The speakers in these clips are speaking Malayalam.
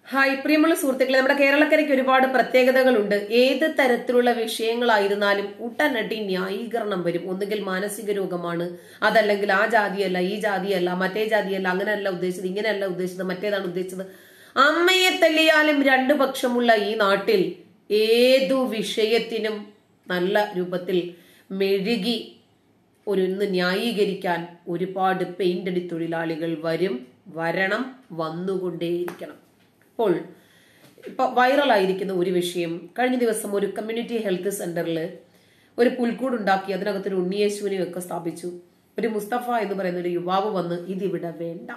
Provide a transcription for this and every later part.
ഹായ് പ്രിയമുള്ള സുഹൃത്തുക്കളെ നമ്മുടെ കേരളക്കരയ്ക്ക് ഒരുപാട് പ്രത്യേകതകളുണ്ട് ഏത് തരത്തിലുള്ള വിഷയങ്ങളായിരുന്നാലും ഉടനടി ന്യായീകരണം വരും ഒന്നുകിൽ മാനസിക രോഗമാണ് അതല്ലെങ്കിൽ ആ ജാതിയല്ല ഈ ജാതിയല്ല മറ്റേ ജാതിയല്ല അങ്ങനെയല്ല ഉദ്ദേശിച്ചത് ഇങ്ങനെയല്ല ഉദ്ദേശിച്ചത് മറ്റേതാണ് ഉദ്ദേശിച്ചത് അമ്മയെ തല്ലിയാലും രണ്ടു പക്ഷമുള്ള ഈ നാട്ടിൽ ഏതു വിഷയത്തിനും നല്ല രൂപത്തിൽ മെഴുകി ഒരു ഇന്ന് ന്യായീകരിക്കാൻ ഒരുപാട് പെയിന്റടി തൊഴിലാളികൾ വരും വരണം വന്നുകൊണ്ടേയിരിക്കണം അപ്പോൾ ഇപ്പൊ വൈറലായിരിക്കുന്ന ഒരു വിഷയം കഴിഞ്ഞ ദിവസം ഒരു കമ്മ്യൂണിറ്റി ഹെൽത്ത് സെന്ററിൽ ഒരു പുൽക്കൂട് ഉണ്ടാക്കി അതിനകത്തൊരു ഉണ്ണിയേശുവിനെ ഒക്കെ സ്ഥാപിച്ചു ഒരു മുസ്തഫ എന്ന് പറയുന്ന ഒരു യുവാവ് വന്ന് ഇതിവിടെ വേണ്ട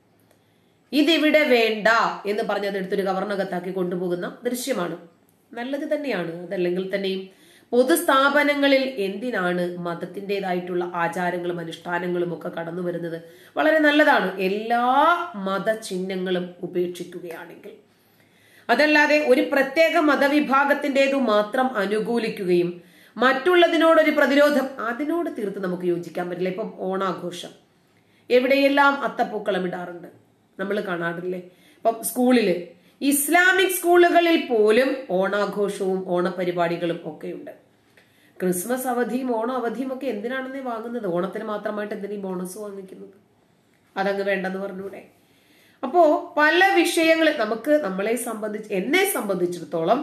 ഇതിവിടെ വേണ്ട എന്ന് പറഞ്ഞ് അതെടുത്തൊരു കവർണകത്താക്കി കൊണ്ടുപോകുന്ന ദൃശ്യമാണ് നല്ലത് തന്നെയാണ് അതല്ലെങ്കിൽ തന്നെയും പൊതുസ്ഥാപനങ്ങളിൽ എന്തിനാണ് മതത്തിൻ്റെതായിട്ടുള്ള ആചാരങ്ങളും അനുഷ്ഠാനങ്ങളും ഒക്കെ കടന്നു വരുന്നത് വളരെ നല്ലതാണ് എല്ലാ മതചിഹ്നങ്ങളും ഉപേക്ഷിക്കുകയാണെങ്കിൽ അതല്ലാതെ ഒരു പ്രത്യേക മതവിഭാഗത്തിൻ്റെതു മാത്രം അനുകൂലിക്കുകയും മറ്റുള്ളതിനോടൊരു പ്രതിരോധം അതിനോട് തീർത്ത് നമുക്ക് യോജിക്കാൻ പറ്റില്ല ഇപ്പം ഓണാഘോഷം എവിടെയെല്ലാം അത്തപ്പൂക്കളം ഇടാറുണ്ട് നമ്മൾ കാണാറില്ലേ ഇപ്പം സ്കൂളില് ഇസ്ലാമിക് സ്കൂളുകളിൽ പോലും ഓണാഘോഷവും ഓണപരിപാടികളും ഒക്കെയുണ്ട് ക്രിസ്മസ് അവധിയും ഓണ അവധിയും ഒക്കെ എന്തിനാണെന്നേ വാങ്ങുന്നത് ഓണത്തിന് മാത്രമായിട്ട് എന്തിനീ ബോണസ് വാങ്ങിക്കുന്നത് അതങ്ങ് വേണ്ടെന്ന് പറഞ്ഞൂടെ അപ്പോ പല വിഷയങ്ങൾ നമുക്ക് നമ്മളെ സംബന്ധിച്ച് എന്നെ സംബന്ധിച്ചിടത്തോളം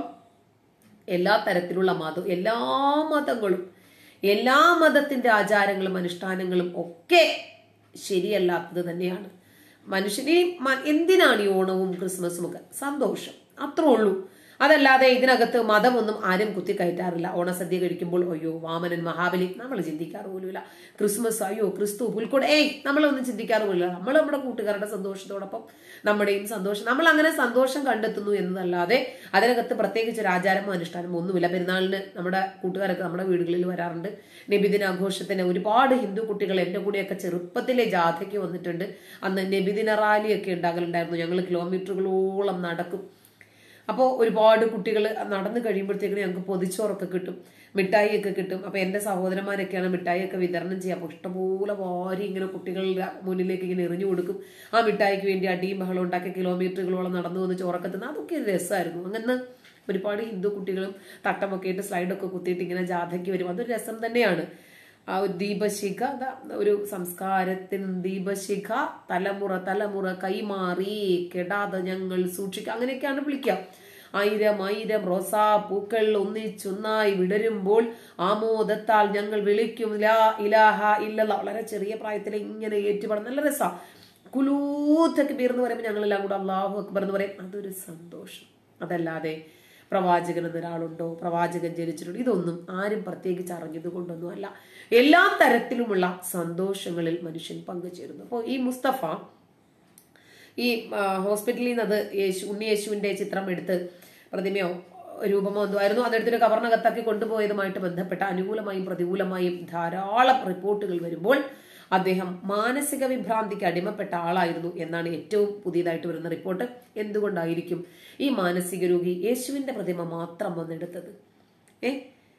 എല്ലാ തരത്തിലുള്ള മതം എല്ലാ മതങ്ങളും എല്ലാ മതത്തിന്റെ ആചാരങ്ങളും അനുഷ്ഠാനങ്ങളും ഒക്കെ ശരിയല്ലാത്തത് തന്നെയാണ് മനുഷ്യനെ മ- എന്തിനാണ് ഈ ഓണവും ക്രിസ്മസും ഒക്കെ സന്തോഷം അത്രേ ഉള്ളൂ അതല്ലാതെ ഇതിനകത്ത് മതമൊന്നും ആരും കുത്തിക്കയറ്റാറില്ല ഓണസദ്യ കഴിക്കുമ്പോൾ അയ്യോ വാമനൻ മഹാബലി നമ്മൾ ചിന്തിക്കാറ് പോലുമില്ല ക്രിസ്മസ് അയ്യോ ക്രിസ്തു പുൽക്കൂട് ഏയ് നമ്മളൊന്നും ചിന്തിക്കാറ് പോലില്ല നമ്മൾ നമ്മുടെ കൂട്ടുകാരുടെ സന്തോഷത്തോടൊപ്പം നമ്മുടെയും സന്തോഷം നമ്മൾ അങ്ങനെ സന്തോഷം കണ്ടെത്തുന്നു എന്നതല്ലാതെ അതിനകത്ത് പ്രത്യേകിച്ച് ഒരു ആചാരമോ അനുഷ്ഠാനമോ ഒന്നുമില്ല പെരുന്നാളിന് നമ്മുടെ കൂട്ടുകാരൊക്കെ നമ്മുടെ വീടുകളിൽ വരാറുണ്ട് നബിദിനാഘോഷത്തിന് ഒരുപാട് ഹിന്ദു കുട്ടികൾ എൻ്റെ കൂടെയൊക്കെ ചെറുപ്പത്തിലെ ജാഥയ്ക്ക് വന്നിട്ടുണ്ട് അന്ന് നബിദിന റാലിയൊക്കെ ഉണ്ടാകലുണ്ടായിരുന്നു ഞങ്ങൾ കിലോമീറ്ററുകളോളം നടക്കും അപ്പോൾ ഒരുപാട് കുട്ടികൾ നടന്നു കഴിയുമ്പോഴത്തേക്കിനും ഞങ്ങൾക്ക് പൊതിച്ചോറൊക്കെ കിട്ടും മിഠായിയൊക്കെ കിട്ടും അപ്പോൾ എൻ്റെ സഹോദരന്മാരൊക്കെയാണ് മിഠായിയൊക്കെ വിതരണം ചെയ്യുക അപ്പോൾ ഇഷ്ടംപോലെ വാരി ഇങ്ങനെ കുട്ടികളുടെ മുന്നിലേക്ക് ഇങ്ങനെ എറിഞ്ഞു കൊടുക്കും ആ മിഠായിക്ക് വേണ്ടി അടിയും ബഹളം ഉണ്ടാക്കി കിലോമീറ്ററുകളോളം നടന്നു വന്ന് ചോറൊക്കെ തിന്ന് അതൊക്കെ ഒരു രസമായിരുന്നു അങ്ങനെ ഒരുപാട് ഹിന്ദു കുട്ടികളും തട്ടമൊക്കെ ഇട്ട് സ്ലൈഡൊക്കെ കുത്തിയിട്ട് ഇങ്ങനെ ജാഥയ്ക്ക് വരും അതൊരു രസം തന്നെയാണ് ആ ഒരു ദീപശിഖ ദാ ഒരു സംസ്കാരത്തിന് ദീപശിഖ തലമുറ തലമുറ കൈമാറി കെടാതെ ഞങ്ങൾ സൂക്ഷിക്കുക അങ്ങനെയൊക്കെയാണ് വിളിക്കുക ആയിരം ആയിരം റോസാ പൂക്കൾ ഒന്നിച്ചൊന്നായി വിടരുമ്പോൾ ആമോദത്താൽ ഞങ്ങൾ വിളിക്കും ലാ ഇലാഹ ഇല്ലല്ല വളരെ ചെറിയ പ്രായത്തിൽ ഇങ്ങനെ ഏറ്റുപാടും നല്ല രസാ കുലൂത്തൊക്കെ പേർന്ന് പറയുമ്പോൾ ഞങ്ങളെല്ലാം കൂടെ അള്ളാഹു അക്ബർ എന്ന് പറയും അതൊരു സന്തോഷം അതല്ലാതെ പ്രവാചകൻ എന്നൊരാളുണ്ടോ പ്രവാചകൻ ജനിച്ചിട്ടുണ്ടോ ഇതൊന്നും ആരും പ്രത്യേകിച്ച് അറിഞ്ഞത് കൊണ്ടൊന്നും അല്ല എല്ലാ തരത്തിലുമുള്ള സന്തോഷങ്ങളിൽ മനുഷ്യൻ പങ്കുചേരുന്നു അപ്പോൾ ഈ മുസ്തഫ ഈ ആ, ഹോസ്പിറ്റലിൽ നിന്ന് അത് യേശു ഉണ്ണിയേശുവിന്റെ ചിത്രം എടുത്ത് പ്രതിമയോ രൂപമോ എന്തോ ആയിരുന്നു അതെടുത്തൊരു കവർണകത്താക്കി കൊണ്ടുപോയതുമായിട്ട് ബന്ധപ്പെട്ട അനുകൂലമായും പ്രതികൂലമായും ധാരാളം റിപ്പോർട്ടുകൾ വരുമ്പോൾ അദ്ദേഹം മാനസിക വിഭ്രാന്തിക്ക് അടിമപ്പെട്ട ആളായിരുന്നു എന്നാണ് ഏറ്റവും പുതിയതായിട്ട് വരുന്ന റിപ്പോർട്ട് എന്തുകൊണ്ടായിരിക്കും ഈ മാനസിക രോഗി യേശുവിന്റെ പ്രതിമ മാത്രം വന്നെടുത്തത് ഏ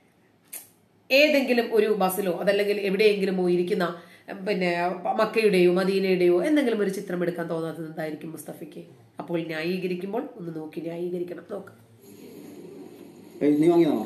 ഏതെങ്കിലും ഒരു ബസ്സിലോ അതല്ലെങ്കിൽ എവിടെയെങ്കിലും പോയി ഇരിക്കുന്ന ഉം, പിന്നെ മക്കയുടെയോ മദീനയുടെയോ എന്തെങ്കിലും ഒരു ചിത്രം എടുക്കാൻ തോന്നാത്തത് എന്തായിരിക്കും മുസ്തഫയ്ക്ക് അപ്പോൾ ന്യായീകരിക്കുമ്പോൾ ഒന്ന് നോക്കി ന്യായീകരിക്കണം നോക്ക് ഏയ്, നീ വാങ്ങിയതാണോ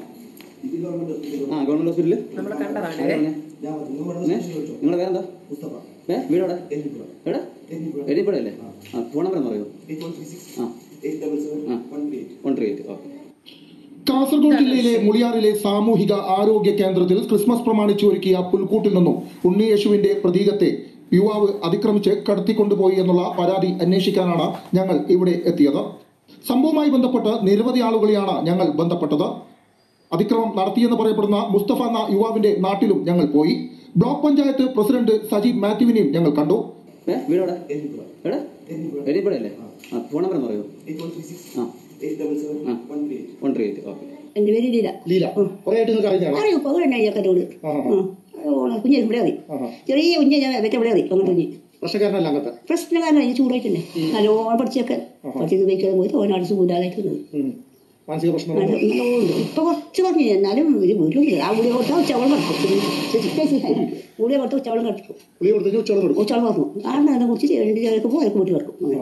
ആ ഗവൺമെന്റ് ഹോസ്പിറ്റലിൽ നമ്മൾ കണ്ടതാണ് ആരാ പറഞ്ഞേ? ഏ? നിങ്ങളുടെ പേരെന്താ ഏ വീടെവിടെ എവിടെ എഴുതിപ്പുഴ അല്ലേ ആ ഫോൺ നമ്പർ എന്ന് പറയൂ ആ ആ one three eight okay Kasaragod ജില്ലയിലെ മുളിയാറിലെ സാമൂഹിക ആരോഗ്യ കേന്ദ്രത്തിൽ ക്രിസ്മസ് പ്രമാണിച്ച് ഒരുക്കിയ പുൽക്കൂട്ടിൽ നിന്നും ഉണ്ണിയേശുവിന്റെ പ്രതീകത്തെ യുവാവ് അതിക്രമിച്ച് കടത്തിക്കൊണ്ടുപോയി എന്നുള്ള പരാതി അന്വേഷിക്കാനാണ് ഞങ്ങൾ ഇവിടെ എത്തിയത് സംഭവവുമായി ബന്ധപ്പെട്ട് നിരവധി ആളുകളെയാണ് ഞങ്ങൾ ബന്ധപ്പെട്ടത് അതിക്രമം നടത്തിയെന്ന് പറയപ്പെടുന്ന മുസ്തഫ എന്ന യുവാവിന്റെ നാട്ടിലും ഞങ്ങൾ പോയി ബ്ലോക്ക് പഞ്ചായത്ത് പ്രസിഡന്റ് സജീവ് മാത്യുവിനെയും ഞങ്ങൾ കണ്ടു ഏ വീടെവിടെ എവിടെ എഴുതിപ്പുഴ അല്ലേ ആ ഫോൺ നമ്പർ എന്ന് പറയൂ ആ ആ വൺ ത്രീ എയ്റ്റ് ഓക്കെ എന്റെ പേര് ലീല ലീല കുറെ ആയിട്ട് നിങ്ങൾക്ക് അറിയാം അറിയോ പകരണ്ടായി കത്തോട് കുഞ്ഞെ ഇവിടെ അറി ചെറിയ കുഞ്ഞെ ഞാൻ വെറ്റ ഇവിടെ അറി അങ്ങനെ കുഞ്ഞ് പ്രശ്നക്കാരനല്ല അങ്ങനത്തെ പ്രശ്നക്കാരനായി ചൂടായിട്ടല്ലേ നല്ലോണം പഠിച്ചൊക്കെ പഠിച്ചത് ഉപയോഗിക്കാതെ പോയി ഓനാട് സുഖമില്ലാതായിട്ട് മാനസിക പ്രശ്നം നല്ലോണം ഇപ്പൊ കുറച്ച് കുറഞ്ഞു എന്നാലും ഒരു വീട്ടിലും ആ ഗുളിക കൊടുത്താൽ ഉച്ചവളം കടക്കും ഗുളിക കൊടുത്താൽ ഉച്ചവളം കടക്കും പുളി കൊടുത്തേക്ക് ഉച്ചവളം കൊടുക്കും ഉച്ചവളം കടക്കും കാരണം അതിനെ കുറിച്ച് രണ്ട് ചേർക്ക് പോയി വീട്ടിൽ കിടക്കും അങ്ങനെ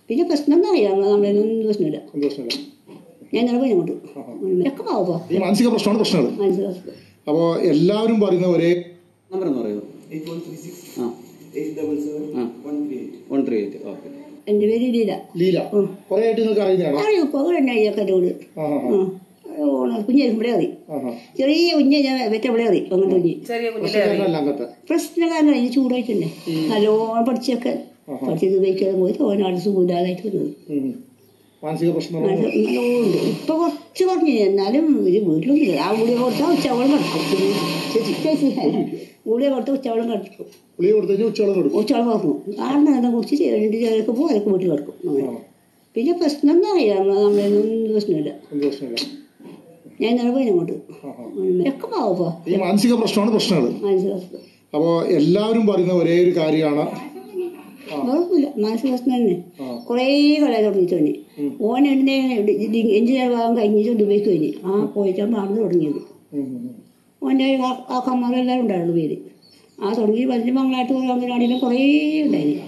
പിന്നെ പ്രശ്നം എന്താ അറിയാം നമ്മളൊന്നും പ്രശ്നമില്ല സന്തോഷമില്ല ഞാൻ ഇന്നലെ പോയി അങ്ങോട്ട് ഒക്കെ പാവപ്പോ ഈ മാനസിക പ്രശ്നമാണ് പ്രശ്നങ്ങൾ മനസ്സിലാക്കുക അപ്പോൾ എല്ലാവരും പറയുന്ന ഒരേ നമ്പർ ഒന്ന് പറയൂ Eight one three six ആ eight double seven Ah. one three eight. One three eight okay എൻ്റെ പേര് ലീല ലീല കുറെ ആയിട്ട് നിങ്ങൾക്ക് അറിയുന്നതാണോ അറിയും ഇപ്പോൾ രണ്ടാഴ്ചയൊക്കെ എന്നോട് ആ ആ ഓണ കുഞ്ഞിരിക്കുമ്പോഴേ അറിയും ആ ആ ചെറിയ കുഞ്ഞ് ഞാൻ വെറ്റപ്പോഴേ അറിയും അങ്ങോട്ട് കുഞ്ഞ് ചെറിയ കുഞ്ഞിലെ പ്രശ്നക്കാരനല്ല അങ്ങനത്തെ പ്രശ്നക്കാരൻ അതിന് ചൂടായിട്ടുണ്ട് നല്ലോണം പഠിച്ചൊക്കെ പഠിച്ചത് ഉപയോഗിക്കാതെ പോയി തോനാട് സുഖമില്ലാതായിട്ട് വന്നത് ഉം. മാനസിക പ്രശ്നം നല്ലോണ്ട് ഇപ്പൊ കുറച്ച് കുറഞ്ഞു എന്നാലും ഒരു വീട്ടിലൊന്നും ആ ഗുളിക കൊടുത്താൽ ഉച്ചവളം കിടക്കും പിന്നെ ചേച്ചി ചേച്ചി ഗുളിക കൊടുത്താൽ ഉച്ചവളം കിടക്കും പുളിയെ കൊടുത്തു കഴിഞ്ഞാൽ ഉച്ചവളം കൊടുക്കും ഉച്ചവളം കിടക്കും ആറിന് നേരം കുടിച്ച് രണ്ട് ചേരൊക്കെ പോകും അതൊക്കെ വീട്ടിൽ കിടക്കും അങ്ങനെ. പിന്നെ പ്രശ്നം എന്താ അറിയാം നമ്മളൊന്നും പ്രശ്നമില്ല സന്തോഷമില്ല ഞാൻ ഇന്നലെ പോയി അങ്ങോട്ട് ആ ആ ഒക്കെ പാവപ്പോ ഈ മാനസിക പ്രശ്നമാണ് പ്രശ്നങ്ങൾ മനസ്സിലാക്കുക അപ്പോൾ എല്ലാവരും പറയുന്ന ഒരേ ഒരു കാര്യമാണ് കുഴപ്പമില്ല മാനസിക പ്രശ്നം തന്നെ ആ. കുറേ കളയാൻ തുടങ്ങി തന്നെ ഓൻ എന്നെ എഞ്ചിനീയർ ഭാഗം കഴിഞ്ഞിട്ട് ദുബൈക്ക് കഴിഞ്ഞ് ആ പോയിട്ടാണ് നടന്നു തുടങ്ങിയത് ഉം, ഉം, ഉം. ഓൻ്റെ ആ- ആ കമ്മറെല്ലാവരും ഉണ്ടായിരുന്നു പേര് ആ തുടങ്ങി വലിയ മംഗളാട്ട് അംഗനവാടിയിലും കുറേ ഉണ്ടായിരുന്നു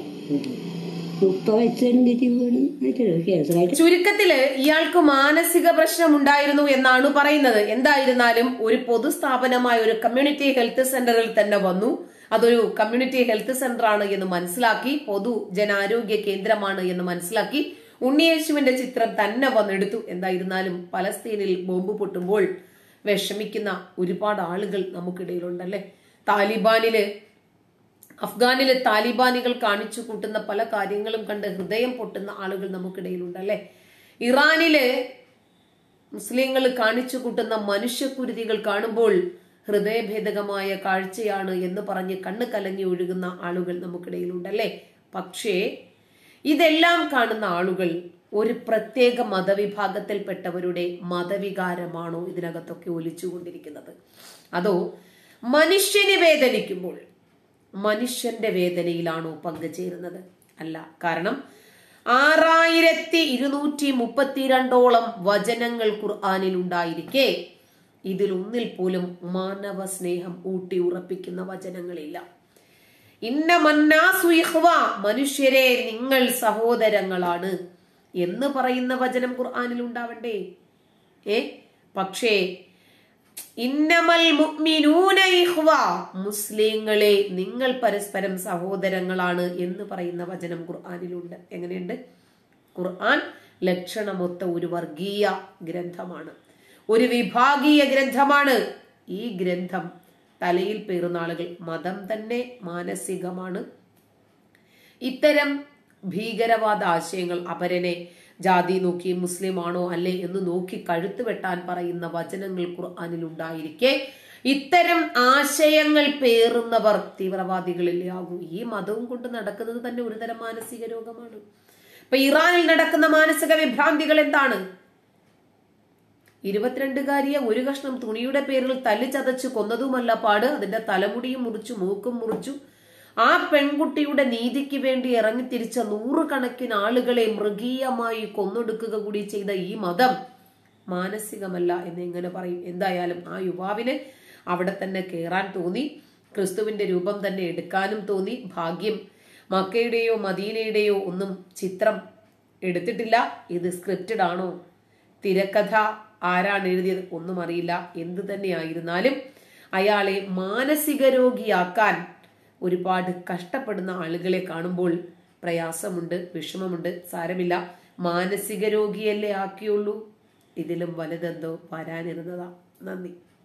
ഇപ്പൊ വെച്ചിട്ട് വീണ് കേസറായിട്ട് ചുരുക്കത്തില് ഇയാൾക്ക് മാനസിക പ്രശ്നം ഉണ്ടായിരുന്നു എന്നാണ് പറയുന്നത് എന്തായിരുന്നാലും ഒരു പൊതുസ്ഥാപനമായ ഒരു കമ്മ്യൂണിറ്റി ഹെൽത്ത് സെന്ററിൽ തന്നെ വന്നു അതൊരു കമ്മ്യൂണിറ്റി ഹെൽത്ത് സെന്റർ ആണ് എന്ന് മനസ്സിലാക്കി പൊതു ജനാരോഗ്യ കേന്ദ്രമാണ് എന്ന് മനസ്സിലാക്കി ഉണ്ണിയേശുവിന്റെ ചിത്രം തന്നെ വന്നെടുത്തു എന്തായിരുന്നാലും പലസ്തീനിൽ ബോംബ് പൊട്ടുമ്പോൾ വിഷമിക്കുന്ന ഒരുപാട് ആളുകൾ നമുക്കിടയിലുണ്ടല്ലേ താലിബാനില് അഫ്ഗാനിലെ താലിബാനികൾ കാണിച്ചു കൂട്ടുന്ന പല കാര്യങ്ങളും കണ്ട് ഹൃദയം പൊട്ടുന്ന ആളുകൾ നമുക്കിടയിലുണ്ടല്ലേ ഇറാനില് മുസ്ലിങ്ങൾ കാണിച്ചു കൂട്ടുന്ന മനുഷ്യക്കുരുതികൾ കാണുമ്പോൾ ഹൃദയഭേദകമായ കാഴ്ചയാണ് എന്ന് പറഞ്ഞ് കണ്ണ് കലങ്ങി ഒഴുകുന്ന ആളുകൾ നമുക്കിടയിലുണ്ടല്ലേ പക്ഷേ ഇതെല്ലാം കാണുന്ന ആളുകൾ ഒരു പ്രത്യേക മതവിഭാഗത്തിൽപ്പെട്ടവരുടെ മതവികാരമാണോ ഇതിനകത്തൊക്കെ ഒലിച്ചുകൊണ്ടിരിക്കുന്നത് അതോ മനുഷ്യന് വേദനിക്കുമ്പോൾ മനുഷ്യന്റെ വേദനയിലാണോ പങ്കുചേരുന്നത് അല്ല കാരണം ആറായിരത്തി ഇരുന്നൂറ്റി മുപ്പത്തിരണ്ടോളം വചനങ്ങൾ ഖുർആാനിൽ ഉണ്ടായിരിക്കെ ഇതിലൊന്നിൽ പോലും മാനവ സ്നേഹം ഊട്ടി ഉറപ്പിക്കുന്ന വചനങ്ങളില്ല ഇന്ന മന്നാസു ഇഖ്വ, മനുഷ്യരെ നിങ്ങൾ സഹോദരങ്ങളാണ് എന്ന് പറയുന്ന വചനം ഖുർആാനിൽ ഉണ്ടാവണ്ടേ ഏ പക്ഷേ ഇന്നമൽ മുഅ്മിനൂന ഇഖ്വ മുസ്ലിങ്ങളെ നിങ്ങൾ പരസ്പരം സഹോദരങ്ങളാണ് എന്ന് പറയുന്ന വചനം ഖുർആനിലുണ്ട് എങ്ങനെയുണ്ട് ഖുർആൻ ലക്ഷണമൊത്ത ഒരു വർഗീയ ഗ്രന്ഥമാണ് ഒരു വിഭാഗീയ ഗ്രന്ഥമാണ് ഈ ഗ്രന്ഥം തലയിൽ പേറുന്ന ആളുകൾ മതം തന്നെ മാനസികമാണ് ഇത്തരം ഭീകരവാദ ആശയങ്ങൾ അപരനെ ജാതി നോക്കി മുസ്ലിം ആണോ അല്ലേ എന്ന് നോക്കി കഴുത്ത് വെട്ടാൻ പറയുന്ന വചനങ്ങൾ ഖുർആാനിൽ ഉണ്ടായിരിക്കെ ഇത്തരം ആശയങ്ങൾ പേറുന്നവർ തീവ്രവാദികളില്ലേ ആകൂ ഈ മതവും കൊണ്ട് നടക്കുന്നത് തന്നെ ഒരുതരം മാനസിക രോഗമാണ് ഇപ്പൊ ഇറാനിൽ നടക്കുന്ന മാനസിക വിഭ്രാന്തികൾ എന്താണ് ഇരുപത്തിരണ്ടുകാരിയെ ഒരു കഷ്ണം തുണിയുടെ പേരിൽ തല്ലി ചതച്ച് കൊന്നതുമല്ല പാട് അതിന്റെ തലമുടിയും മുറിച്ചു മൂക്കും മുറിച്ചു ആ പെൺകുട്ടിയുടെ നീതിക്ക് വേണ്ടി ഇറങ്ങിത്തിരിച്ച നൂറുകണക്കിന് ആളുകളെ മൃഗീയമായി കൊന്നൊടുക്കുക കൂടി ചെയ്ത ഈ മതം മാനസികമല്ല എന്ന് എങ്ങനെ പറയും എന്തായാലും ആ യുവാവിന് അവിടെ തന്നെ കയറാൻ തോന്നി ക്രിസ്തുവിന്റെ രൂപം തന്നെ എടുക്കാനും തോന്നി ഭാഗ്യം മക്കയുടെയോ മദീനയുടെയോ ഒന്നും ചിത്രം എടുത്തിട്ടില്ല ഇത് സ്ക്രിപ്റ്റഡ് ആണോ തിരക്കഥ ആരാണ് എഴുതിയത് ഒന്നും അറിയില്ല എന്തു തന്നെയായിരുന്നാലും അയാളെ മാനസിക രോഗിയാക്കാൻ ഒരുപാട് കഷ്ടപ്പെടുന്ന ആളുകളെ കാണുമ്പോൾ പ്രയാസമുണ്ട് വിഷമമുണ്ട് സാരമില്ല മാനസിക രോഗിയല്ലേ ആക്കിയുള്ളൂ ഇതിലും വലുതെന്തോ വരാനിരുന്നതാ നന്ദി